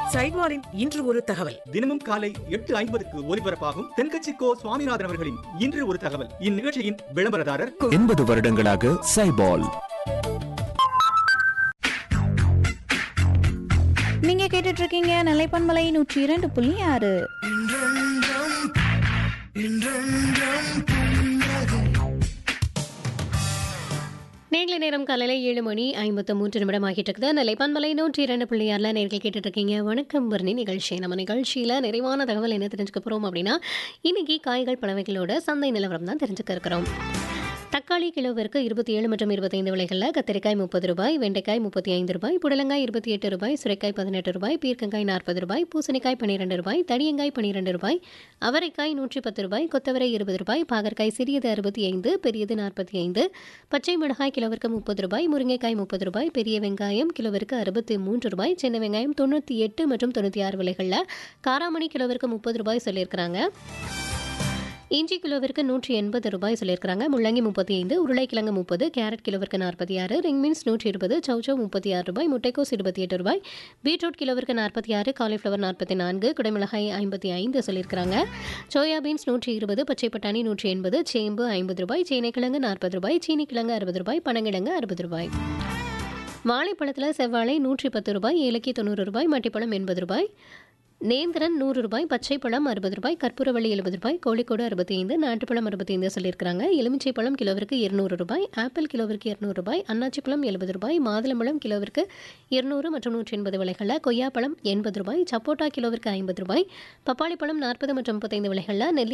சைட்வாரின் இன்று ஒரு தகவல் தினமும் காலை எட்டு ஐம்பதுக்கு ஒலிபரப்பாகும் தென்கட்சி கோ சுவாமிநாதன் அவர்களின் இன்று ஒரு தகவல் இந்நிகழ்ச்சியின் விளம்பரதாரர் எண்பது வருடங்களாக சைபால் நீங்க கேட்டுட்டு இருக்கீங்க நிலைப்பன்மலை நூற்றி இரண்டு புள்ளி ஆறு நேர்களை நேரம் காலையில் ஏழு மணி ஐம்பத்து மூன்று நிமிடம் ஆகிட்டு இருக்குது நிலைப்பான்மலை நூற்றி இரண்டு புள்ளியாரில் நேர்கள் கேட்டுட்டு இருக்கீங்க வணக்கம் வர்ணி நிகழ்ச்சி நம்ம நிகழ்ச்சியில் நிறைவான தகவல் என்ன தெரிஞ்சுக்க போகிறோம் அப்படின்னா இன்னைக்கு காய்கள் பழவைகளோட சந்தை நிலவரம் தான் தெரிஞ்சுக்க இருக்கிறோம் தக்காளி கிலோவிற்கு இருபத்தி ஏழு மற்றும் இருபத்தைந்து விலைகளில் கத்திரிக்காய் முப்பது ரூபாய் வெண்டைக்காய் முப்பத்தி ஐந்து ரூபாய் புடலங்காய் இருபத்தி எட்டு ரூபாய் சுரைக்காய் பதினெட்டு ரூபாய் பீர்க்கங்காய் நாற்பது ரூபாய் பூசணிக்காய் பன்னிரெண்டு ரூபாய் தடியங்காய் பன்னிரெண்டு ரூபாய் அவரைக்காய் நூற்றி பத்து ரூபாய் கொத்தவரை இருபது ரூபாய் பாகற்காய் சிறியது அறுபத்தி ஐந்து பெரியது நாற்பத்தி ஐந்து பச்சை மிளகாய் கிலோவிற்கு முப்பது ரூபாய் முருங்கைக்காய் முப்பது ரூபாய் பெரிய வெங்காயம் கிலோவிற்கு அறுபத்தி மூன்று ரூபாய் சின்ன வெங்காயம் தொண்ணூற்றி எட்டு மற்றும் தொண்ணூற்றி ஆறு விலைகளில் காராமணி கிலோவிற்கு முப்பது ரூபாய் சொல்லியிருக்கிறாங்க இஞ்சி கிலோவிற்கு நூற்றி எண்பது ரூபாய் சொல்லியிருக்கிறாங்க முள்ளங்கி முப்பத்தி ஐந்து உருளைக்கிழங்கு முப்பது கேரட் கிலோவிற்கு நாற்பத்தி ஆறு ரிங் மீன்ஸ் நூற்றி இருபது சௌச்சோ முப்பத்தி ஆறு ரூபாய் முட்டைக்கோஸ் இருபத்தி எட்டு ரூபாய் பீட்ரூட் கிலோவிற்கு நாற்பத்தி ஆறு காலிஃப்ளவர் நாற்பத்தி நான்கு குடைமிளகாய் ஐம்பத்தி ஐந்து சொல்லியிருக்கிறாங்க சோயா பீன்ஸ் நூற்றி இருபது பச்சை பட்டாணி நூற்றி எண்பது சேம்பு ஐம்பது ரூபாய் சீனைக்கிழங்கு நாற்பது ரூபாய் சீனிக்கிழங்கு அறுபது ரூபாய் பனங்கிழங்கு அறுபது ரூபாய் வாழைப்பழத்தில் செவ்வாழை நூற்றி பத்து ரூபாய் ஏலக்கி தொண்ணூறு ரூபாய் மட்டிப்பழம் எண்பது ரூபாய் நேந்திரன் நூறு ரூபாய் பச்சை பழம் அறுபது ரூபாய் கற்பூரவள்ளி எழுபது ரூபாய் கோழிக்கோடு அறுபத்தி ஐந்து நாட்டுப்பழம் அறுபத்தி ஐந்து சொல்லியிருக்கிறாங்க எலுமிச்சை பழம் கிலோவிற்கு இருநூறு ரூபாய் ஆப்பிள் கிலோவிற்கு இருநூறு ரூபாய் அன்னாச்சி பழம் எழுபது ரூபாய் மாதுளம்பழம் கிலோவிற்கு இருநூறு மற்றும் நூற்றி எண்பது விலைகளில் கொய்யாப்பழம் எண்பது ரூபாய் சப்போட்டா கிலோவிற்கு ஐம்பது ரூபாய் பப்பாளி பழம் நாற்பது மற்றும் முப்பத்தைந்து விலைகளில் நெல்லி